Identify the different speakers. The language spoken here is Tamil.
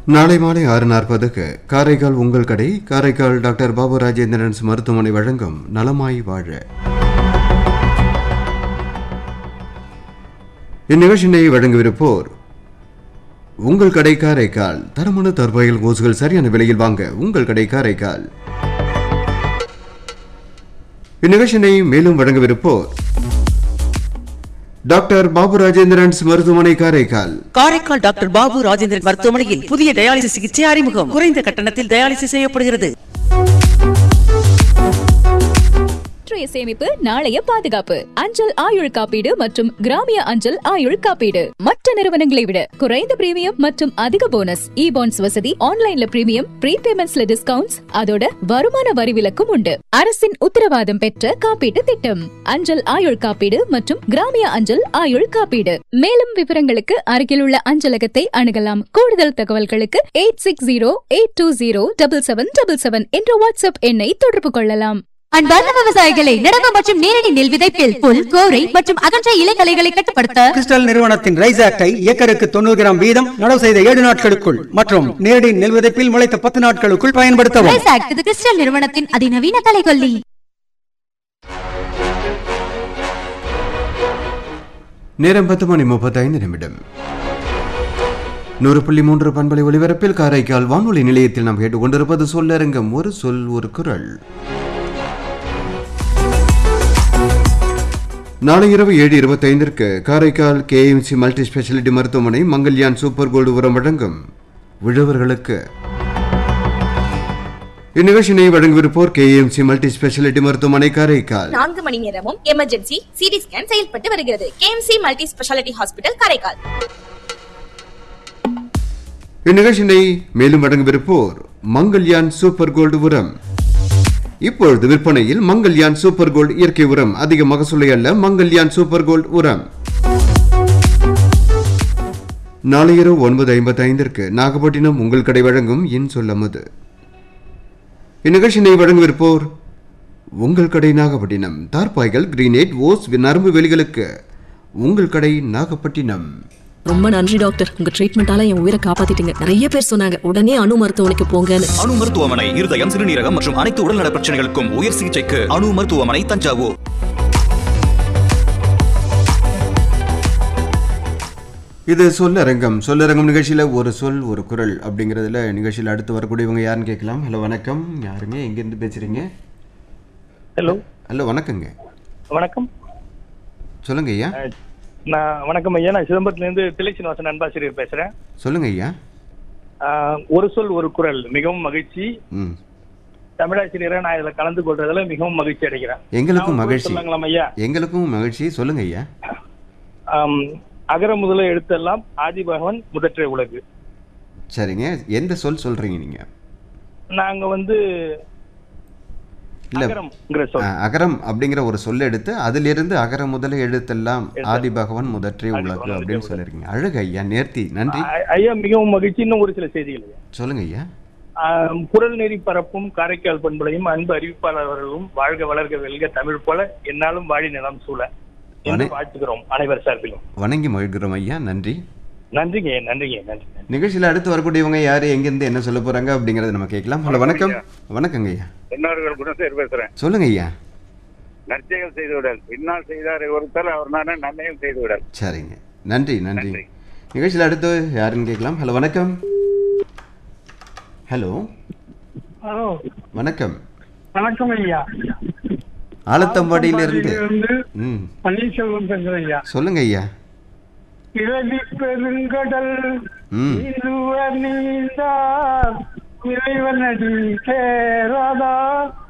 Speaker 1: நாளை மாலை ஆறு நாற்பதுக்கு காரைக்கால் உங்கள் கடை காரைக்கால் டாக்டர் பாபு ராஜேந்திரன்ஸ் மருத்துவமனை வழங்கும் நலமாய் வாழ இந்நிகழ்ச்சியினை வழங்கவிருப்போர் உங்கள் கடை காரைக்கால் தரமான தற்பயில் கோசுகள் சரியான விலையில் வாங்க உங்கள் கடை காரைக்கால் இந்நிகழ்ச்சியினை மேலும் வழங்கவிருப்போர் டாக்டர் பாபு ராஜேந்திரன்ஸ் மருத்துவமனை காரைக்கால்
Speaker 2: காரைக்கால் டாக்டர் பாபு ராஜேந்திரன் மருத்துவமனையில் புதிய டயாலிசிஸ் சிகிச்சை அறிமுகம் குறைந்த கட்டணத்தில் டயாலிசிஸ் செய்யப்படுகிறது
Speaker 3: இன்றைய சேமிப்பு நாளைய பாதுகாப்பு அஞ்சல் ஆயுள் காப்பீடு மற்றும் கிராமிய அஞ்சல் ஆயுள் காப்பீடு மற்ற நிறுவனங்களை விட குறைந்த பிரீமியம் மற்றும் அதிக போனஸ் இ பாண்ட்ஸ் வசதி ஆன்லைன்ல பிரீமியம் ப்ரீபேமெண்ட்ஸ்ல டிஸ்கவுண்ட்ஸ் அதோட வருமான வரி விலக்கும் உண்டு அரசின் உத்தரவாதம் பெற்ற காப்பீட்டு திட்டம் அஞ்சல் ஆயுள் காப்பீடு மற்றும் கிராமிய அஞ்சல் ஆயுள் காப்பீடு மேலும் விவரங்களுக்கு அருகில் உள்ள அஞ்சலகத்தை அணுகலாம் கூடுதல் தகவல்களுக்கு eight six zero eight two zero double seven double seven என்ற வாட்ஸ்அப் எண்ணை தொடர்பு கொள்ளலாம்
Speaker 4: அன்பார்ந்த விவசாயிகளை நடவு மற்றும் நேரடி நெல் விதைப்பில் புல் கோரை மற்றும் அகன்ற இலைகளைகளை கட்டுப்படுத்த
Speaker 5: கிறிஸ்டல் நிறுவனத்தின் ரைஸ் ஆக்டை ஏக்கருக்கு தொண்ணூறு கிராம் வீதம் நடவு செய்த ஏழு நாட்களுக்குள் மற்றும் நேரடி நெல் விதைப்பில் முளைத்த பத்து நாட்களுக்குள் பயன்படுத்தவும்
Speaker 4: ரைஸ் ஆக்ட் இது கிறிஸ்டல் நிறுவனத்தின் அதிநவீன கலைகொல்லி
Speaker 1: நேரம் பத்து மணி முப்பத்தைந்து நிமிடம் நூறு புள்ளி மூன்று பண்பலை ஒலிபரப்பில் காரைக்கால் வானொலி நிலையத்தில் நாம் கேட்டுக்கொண்டிருப்பது சொல்லரங்கம் ஒரு சொல் ஒரு குரல் நாளை இரவு ஏழு இருபத்தைந்திற்கு காரைக்கால் கேஎம்சி மல்டி ஸ்பெஷாலிட்டி மருத்துவமனை மங்கல்யான் சூப்பர் கோல்டு உரம் வழங்கும் விழுவர்களுக்கு இந்நிகழ்ச்சியினை வழங்கவிருப்போர் கேஎம்சி மல்டி ஸ்பெஷாலிட்டி மருத்துவமனை காரைக்கால்
Speaker 6: நான்கு மணி நேரமும் எமர்ஜென்சி சிடி ஸ்கேன் செயல்பட்டு வருகிறது KMC multi speciality hospital Karaikal
Speaker 1: இந்நிகழ்ச்சியினை மேலும் வழங்கவிருப்போர் மங்கல்யான் சூப்பர் கோல்டு உரம் இப்பொழுது விற்பனையில் மங்கல்யான் சூப்பர் கோல்டு இயற்கை உரம் அதிக மகசூலை அல்ல மங்கல்யான் சூப்பர் கோல்டு உரம் நாளை இரவு ஒன்பது ஐம்பத்தி ஐந்திற்கு நாகப்பட்டினம் உங்கள் கடை வழங்கும் இன் சொல்லமுது இந்நிகழ்ச்சியினை வழங்கவிருப்போர் உங்கள் கடை நாகப்பட்டினம் தார்பாய்கள் கிரீனேட் ஓஸ் நரம்பு வெளிகளுக்கு உங்கள் கடை நாகப்பட்டினம்
Speaker 7: ரொம்ப நன்றி டாக்டர் உங்க ட்ரீட்மெண்டால என் உயிரை காப்பாத்திட்டீங்க நிறைய பேர் சொன்னாங்க உடனே அணு மருத்துவமனைக்கு போங்கன்னு
Speaker 8: அணு மருத்துவமனை இருதயம் சிறுநீரகம் மற்றும் அனைத்து உடல்நல பிரச்சனைகளுக்கும் உயர் சிகிச்சைக்கு அணு மருத்துவமனை தஞ்சாவூர்
Speaker 1: இது சொல்லரங்கம் சொல்லரங்கம் நிகழ்ச்சியில் ஒரு சொல் ஒரு குரல் அப்படிங்கிறதுல நிகழ்ச்சியில் அடுத்து வரக்கூடியவங்க யாருன்னு கேட்கலாம் ஹலோ வணக்கம் யாருங்க எங்கேருந்து பேசுறீங்க
Speaker 9: ஹலோ
Speaker 1: ஹலோ வணக்கங்க
Speaker 9: வணக்கம்
Speaker 1: சொல்லுங்க ஐயா
Speaker 9: அஹ், நான் வணக்கம் ஐயா நான் சிதம்பரத்துலேருந்து திளைச்சினிவாசன் அன்பாசிரியர் பேசுகிறேன்
Speaker 1: சொல்லுங்க ஐயா
Speaker 9: ஒரு சொல் ஒரு குரல் மிகவும் மகிழ்ச்சி
Speaker 1: ம்
Speaker 9: தமிழாசிரியரை நான் இதில் கலந்து கொள்றதுல மிகவும் மகிழ்ச்சி அடைகிறேன்
Speaker 1: எங்களுக்கும்
Speaker 9: நான் ஒரு
Speaker 1: மகிழ்ச்சி
Speaker 9: சொல்லலாங்களாம் ஐயா
Speaker 1: எங்களுக்கும் மகிழ்ச்சி சொல்லுங்க ஐயா
Speaker 9: ஆம், அகர முதல எழுத்தெல்லாம் ஆதி பகவன் முதற்ற உலகு
Speaker 1: சரிங்க எந்த சொல் சொல்றீங்க நீங்க
Speaker 9: நாங்க வந்து
Speaker 1: இல்ல
Speaker 9: அகரம்ங்கிற சொல்
Speaker 1: அஹ், அகரம் அப்படிங்கிற ஒரு சொல்ல எடுத்து அதிலிருந்து அகர முதல எழுத்தெல்லாம் ஆதி பகவன் முதற்றே
Speaker 9: ஆதி
Speaker 1: உலகு
Speaker 9: பகவன்
Speaker 1: அப்படின்னு
Speaker 9: முதற்றே
Speaker 1: சொல்லிருக்கீங்க அழகு ஐயா நேர்த்தி நன்றி
Speaker 9: ஐ- ஐயா மிகவும் மகிழ்ச்சி இன்னும் ஒரு சில செய்திகள் ஐயா
Speaker 1: சொல்லுங்க ஐயா
Speaker 9: ஆம், குரல் நெறி பரப்பும் காரைக்கால் பண்புலையும் அன்பு அறிவிப்பாளர் அவர்களும் வாழ்க வளர்க வெல்க தமிழ் போல என்னாலும் வாழி நிலம் சூழ என்று
Speaker 1: வண-
Speaker 9: வாழ்த்துகிறோம் அனைவர் சார்பிலும்
Speaker 1: வணங்கி மகிழ்கிறோம் ஐயா நன்றி
Speaker 9: நன்றிங்க நன்றிங்க நன்றி நன்றி.
Speaker 1: நிகழ்ச்சியில் அடுத்து வரக்கூடியவங்க யாரு எங்கிருந்து என்ன சொல்ல போறாங்க அப்படிங்கறத நம்ம கேட்கலாம் ஹலோ வணக்கம் வணக்கங்க ஐயா
Speaker 10: தென்னாடுகள் குணசேகர் பேசுறேன்
Speaker 1: சொல்லுங்க ஐயா
Speaker 10: நற்செயல் செய்து விடல் இன்னால் செய்தார் ஒருத்தர் அவர் நானே நன்மையும் செய்து விடல்
Speaker 1: சரிங்க நன்றி நன்றி
Speaker 10: நன்றி.
Speaker 1: நிகழ்ச்சியில் அடுத்து யாருன்னு கேட்கலாம் ஹலோ வணக்கம் ஹலோ
Speaker 11: ஹலோ
Speaker 1: வணக்கம்
Speaker 11: வணக்கம் ஐயா
Speaker 1: ஆலத்தம்பாடியிலிருந்து
Speaker 11: இருந்து
Speaker 1: ம்
Speaker 11: பன்னீர்செல்வம் பேசுறேன் ஐயா
Speaker 1: சொல்லுங்க ஐயா
Speaker 11: இரவி பெருங்கடல்
Speaker 1: ம்
Speaker 11: இருவர் நீந்தார் இறைவனடி சேராதா